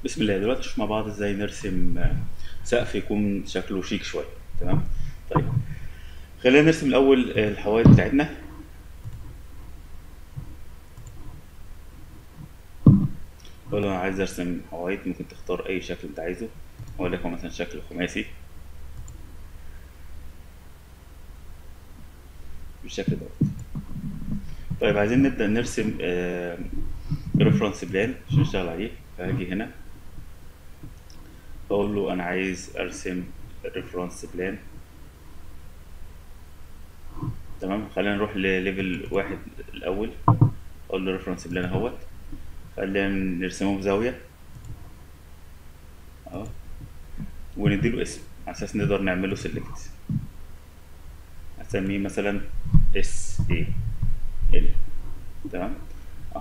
بسم الله دلوقتي نشوف مع بعض ازاي نرسم آه، سقف يكون شكله شيك شويه تمام طيب خلينا نرسم الاول الحوايط بتاعتنا لو انا عايز ارسم حوايط ممكن تختار اي شكل انت عايزه وليكن مثلا شكل خماسي بالشكل دوت طيب عايزين نبدأ نرسم ريفرنس بلان عشان نشتغل عليه فهاجي هنا اقول له انا عايز ارسم ريفرنس بلان تمام خلينا نروح لليفل واحد الاول اقول له ريفرنس بلان اهوت خلينا نرسمه بزاوية اهو ونديله اسم على اساس نقدر نعمله سيلكت هسميه مثلا اس اي ال تمام اه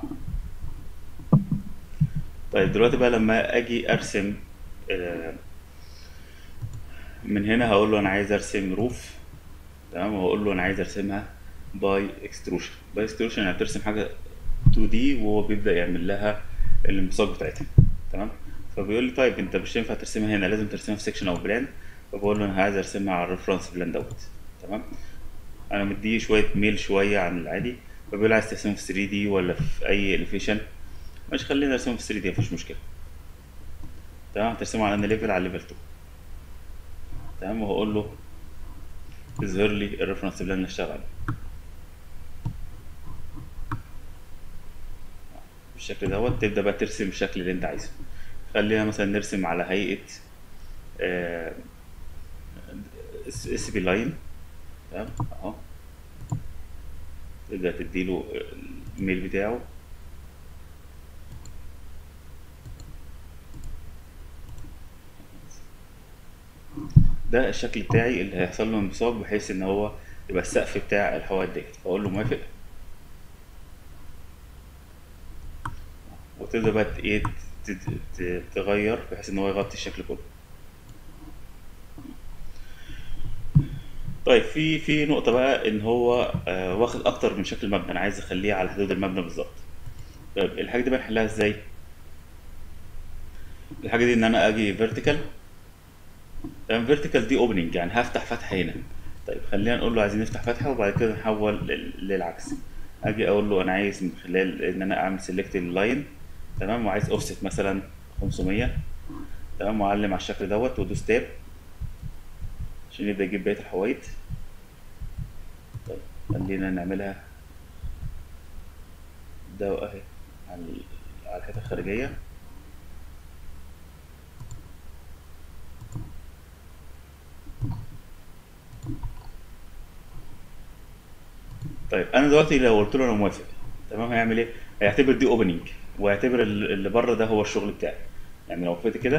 طيب دلوقتي بقى لما اجي ارسم آه، من هنا هقول له انا عايز ارسم روف تمام وهقول له انا عايز ارسمها باي اكستروشن باي اكستروشن يعني ترسم حاجه 2 دي وهو بيبدا يعمل لها الانبساط بتاعتها تمام فبيقول لي طيب انت مش هينفع ترسمها هنا لازم ترسمها في سيكشن او بلان فبقول له انا عايز ارسمها على الريفرنس بلان دوت تمام انا مديه شويه ميل شويه عن العادي فبيقول لي عايز ترسمه في 3 دي ولا في اي اليفيشن مش خلينا نرسمه في 3 دي مفيش مشكله تمام هترسمه على ان ليفل على ليفل 2 تمام وهقول له يظهر لي الريفرنس بلان اللي اشتغل عليه بالشكل دوت تبدا بقى ترسم الشكل اللي انت عايزه خلينا مثلا نرسم على هيئه اس بي لاين تمام اهو تبدا تديله الميل بتاعه ده الشكل بتاعي اللي هيحصل له انبساط بحيث ان هو يبقى السقف بتاع الحوائط ديت فاقول له موافق وتبدا بقى ت- ايه ت- ت- تغير بحيث ان هو يغطي الشكل كله طيب في في نقطة بقى ان هو آه، واخد اكتر من شكل المبنى انا عايز اخليه على حدود المبنى بالظبط طيب الحاجة دي بقى نحلها ازاي الحاجة دي ان انا اجي فيرتيكال تمام فيرتيكال دي اوبننج يعني هفتح فتحة هنا طيب خلينا نقول له عايزين نفتح فتحة وبعد كده نحول لل- للعكس اجي اقول له انا عايز من خلال ان انا اعمل سيلكت اللاين تمام وعايز اوفست مثلا 500 تمام واعلم على الشكل دوت وادوس تاب عشان يبدا يجيب بقية الحوايط طيب خلينا نعملها ده اهي على على الحته الخارجيه طيب انا دلوقتي لو قلت له انا موافق تمام هيعمل ايه هيعتبر دي اوبننج ويعتبر ال- اللي بره ده هو الشغل بتاعي يعني لو وافقت كده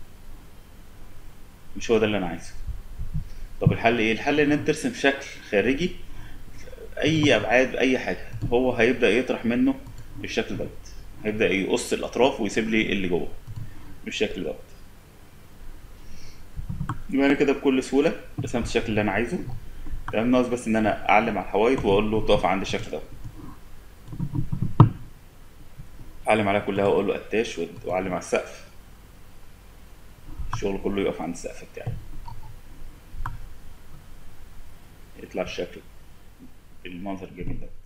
مش هو ده اللي انا عايزه طب الحل ايه الحل ان انت ترسم شكل خارجي اي ابعاد اي حاجه هو هيبدا يطرح منه بالشكل دوت هيبدا يقص الاطراف ويسيب لي اللي جوه بالشكل دوت يبقى انا كده بكل سهوله رسمت الشكل اللي انا عايزه تمام ناقص بس ان انا اعلم على الحوايط واقول له تقف عند الشكل ده اعلم عليها كلها واقول له اتاش واعلم على السقف الشغل كله يقف عند السقف بتاعي يطلع الشكل بالمنظر الجميل ده